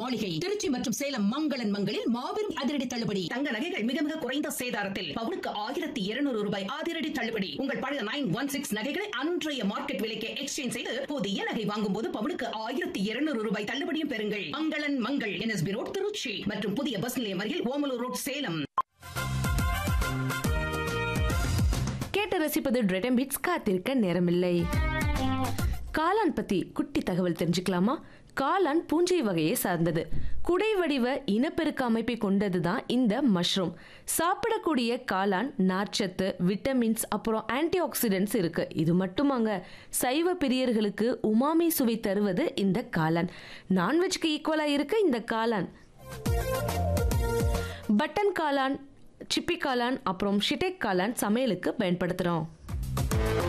மாளிகை திருச்சி மற்றும் சேலம் மங்களன் மங்களில் மாபெரும் அதிரடி தள்ளுபடி தங்க நகைகள் மிக மிக குறைந்த சேதாரத்தில் பவுனுக்கு ஆயிரத்தி இருநூறு ரூபாய் அதிரடி தள்ளுபடி உங்கள் பழைய நைன் ஒன் சிக்ஸ் நகைகளை அன்றைய மார்க்கெட் விலைக்கு எக்ஸ்சேஞ்ச் செய்து புதிய நகை வாங்கும் போது பவுனுக்கு ஆயிரத்தி இருநூறு ரூபாய் தள்ளுபடியும் பெறுங்கள் மங்களன் மங்கள் என்எஸ்பி ரோட் திருச்சி மற்றும் புதிய பஸ் நிலையம் அருகில் ஓமலூர் ரோட் சேலம் கேட்டு ரசிப்பது டிரெடம் பிட்ஸ் காத்திருக்க நேரமில்லை காளான் பத்தி குட்டி தகவல் தெரிஞ்சுக்கலாமா காளான் பூஞ்சை வகையை சார்ந்தது குடை வடிவ இனப்பெருக்க அமைப்பை கொண்டதுதான் இந்த மஷ்ரூம் சாப்பிடக்கூடிய காளான் நார்ச்சத்து விட்டமின்ஸ் அப்புறம் ஆன்டி ஆக்சிடென்ட்ஸ் இருக்கு இது மட்டுமாங்க சைவ பிரியர்களுக்கு உமாமி சுவை தருவது இந்த காளான் நான்வெஜ்க்கு ஈக்குவலா இருக்கு இந்த காளான் பட்டன் காளான் சிப்பி காளான் அப்புறம் ஷிடெக் காளான் சமையலுக்கு பயன்படுத்துகிறோம்